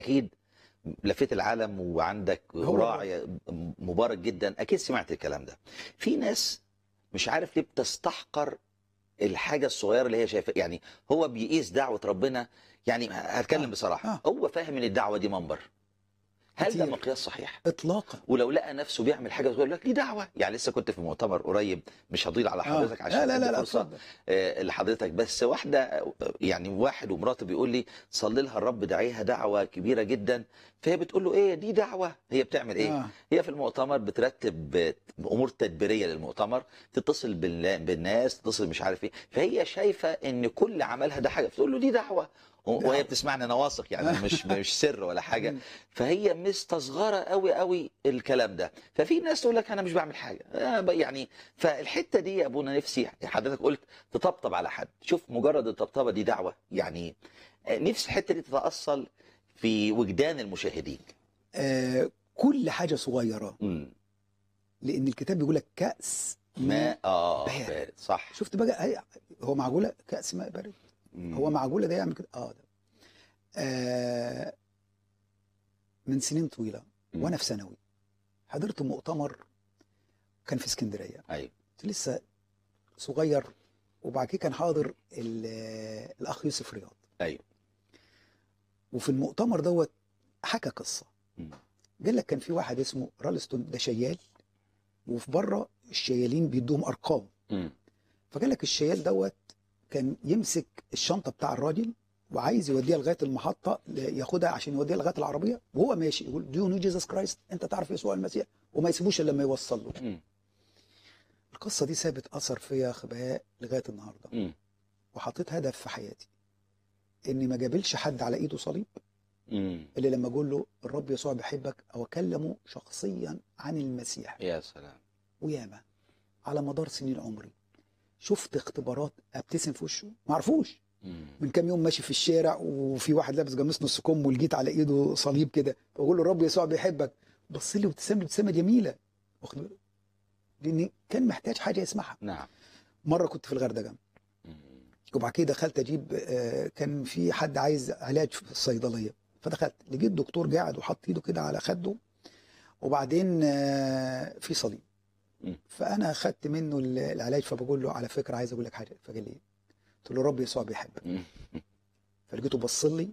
اكيد لفيت العالم وعندك هو راعي مبارك جدا اكيد سمعت الكلام ده في ناس مش عارف ليه بتستحقر الحاجه الصغيره اللي هي شايفها يعني هو بيقيس دعوه ربنا يعني هتكلم آه، بصراحه آه. هو فاهم ان الدعوه دي منبر هل ده كتير. مقياس صحيح اطلاقا ولو لقى نفسه بيعمل حاجه يقول لك دي دعوه يعني لسه كنت في مؤتمر قريب مش هطيل على حضرتك آه. عشان لا لا أدي لا, لا فرصه اتفضل. آه، لحضرتك بس واحده آه، يعني واحد ومراته بيقول لي صلي لها الرب دعيها دعوه كبيره جدا فهي بتقول له ايه دي دعوه هي بتعمل ايه آه. هي في المؤتمر بترتب آه، امور تدبيريه للمؤتمر تتصل بالنا- بالناس تتصل مش عارف ايه فهي شايفه ان كل عملها ده حاجه فتقول له دي دعوه و- وهي دعوة. بتسمعني انا واثق يعني مش مش سر ولا حاجه فهي مستصغره قوي قوي الكلام ده ففي ناس تقول لك انا مش بعمل حاجه آه، ب- يعني فالحته دي يا ابونا نفسي حضرتك قلت تطبطب على حد شوف مجرد الطبطبه دي دعوه يعني آه، نفسي الحته دي تتاصل في وجدان المشاهدين آه كل حاجه صغيره مم. لان الكتاب بيقول لك كاس ما ماء اه بارد. بارد. صح شفت بقى هي- هو معقوله كاس ماء بارد مم. هو معقوله ده يعمل كده اه ده آه من سنين طويله مم. وانا في ثانوي حضرت مؤتمر كان في اسكندريه ايوه كنت لسه صغير وبعد كده كان حاضر ال- الاخ يوسف رياض ايوه وفي المؤتمر دوت حكى قصه مم. قال لك كان في واحد اسمه رالستون ده شيال وفي بره الشيالين بيدوهم ارقام مم. فقال لك الشيال دوت كان يمسك الشنطه بتاع الراجل وعايز يوديها لغايه المحطه ل- ياخدها عشان يوديها لغايه العربيه وهو ماشي يقول دو نو جيسس كرايست انت تعرف يسوع المسيح وما يسيبوش الا لما يوصل له مم. القصه دي سابت اثر فيا يا خباء لغايه النهارده مم. وحطيت هدف في حياتي اني ما جابلش حد على ايده صليب مم. اللي لما اقول له الرب يسوع بيحبك او اكلمه شخصيا عن المسيح يا سلام وياما على مدار سنين عمري شفت اختبارات ابتسم في وشه ما اعرفوش مم. من كام يوم ماشي في الشارع وفي واحد لابس قميص نص كم ولقيت على ايده صليب كده بقول له الرب يسوع بيحبك بص لي وابتسم لي ابتسامه جميله واخد بالك؟ لان كان محتاج حاجه يسمعها نعم مره كنت في الغردقه مم. وبعد كده دخلت اجيب آه، كان في حد عايز علاج في الصيدليه فدخلت لقيت دكتور قاعد وحط ايده كده على خده وبعدين آه، في صليب مم. فانا خدت منه ال- العلاج فبقول له على فكره عايز اقول لك حاجه فقال لي إيه؟ قلت له رب يسوع بيحبك مم. فلقيته بص لي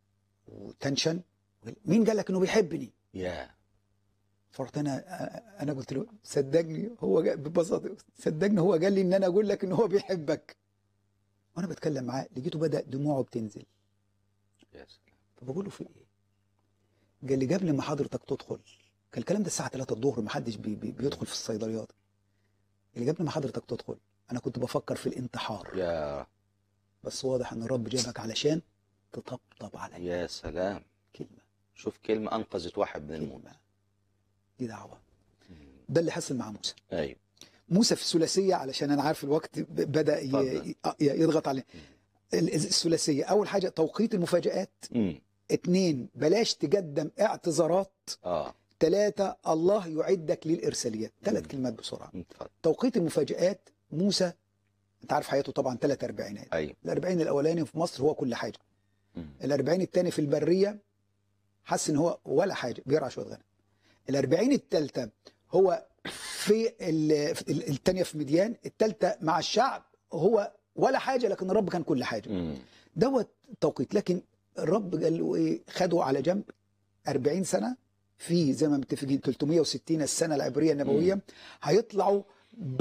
وتنشن وقال مين قال لك انه بيحبني يا فرحت انا انا قلت له صدقني هو جا- ببساطه صدقني هو قال لي ان انا اقول لك ان هو بيحبك وانا بتكلم معاه لقيته بدا دموعه بتنزل يا سلام فبقول له في ايه؟ قال لي قبل ما حضرتك تدخل كان الكلام ده الساعه 3 الظهر ما حدش بي بي بيدخل في الصيدليات قال لي قبل ما حضرتك تدخل انا كنت بفكر في الانتحار يا بس واضح ان الرب جابك علشان تطبطب عليا يا سلام كلمه شوف كلمة أنقذت واحد من الموت كلمه دي دعوه مم. ده اللي حصل مع موسى أيوه موسى في الثلاثيه علشان انا عارف الوقت ب- بدا ي- اتفضل. ي- يضغط عليه ال- الثلاثيه اول حاجه توقيت المفاجات مم. اتنين بلاش تقدم اعتذارات اه ثلاثة الله يعدك للإرساليات ثلاث مم. كلمات بسرعة اتفضل توقيت المفاجآت موسى انت عارف حياته طبعا ثلاث أربعينات أيوه الأربعين الأولاني في مصر هو كل حاجة مم. الأربعين الثاني في البرية حس إن هو ولا حاجة بيرعى شوية غنم الأربعين الثالثة هو في ال- في ال- الثانية في مديان الثالثة مع الشعب هو ولا حاجة لكن الرب كان كل حاجة مم. دوت توقيت لكن الرب قال له ايه خده على جنب 40 سنه في زي ما متفقين 360 السنه العبريه النبويه هيطلعوا ب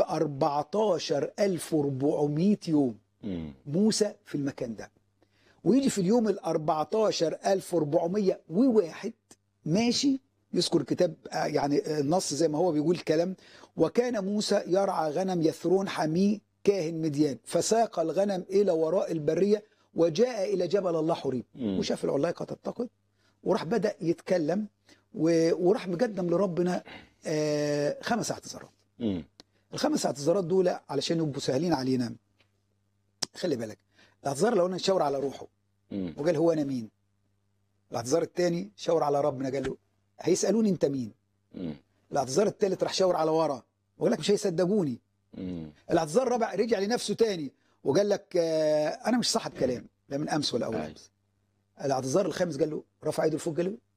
14400 يوم مم. موسى في المكان ده ويجي في اليوم ال 14401 ماشي يذكر الكتاب آه، يعني النص زي ما هو بيقول الكلام وكان موسى يرعى غنم يثرون حميه كاهن مديان فساق الغنم الى وراء البريه وجاء الى جبل الله حريب مم. وشاف العلايقه تتقد وراح بدا يتكلم و- وراح مقدم لربنا آه، خمس اعتذارات مم. الخمس اعتذارات دول علشان يبقوا سهلين علينا خلي بالك الاعتذار الاولاني شاور على روحه مم. وقال هو انا مين الاعتذار الثاني شاور على ربنا قال له هيسالوني انت مين مم. الاعتذار الثالث راح شاور على ورا وقال لك مش هيصدقوني مم. الاعتذار الرابع رجع لنفسه تاني وقال لك آه، انا مش صاحب كلام لا من امس ولا اول أيوة. امس الاعتذار الخامس قال له رفع ايده لفوق قال له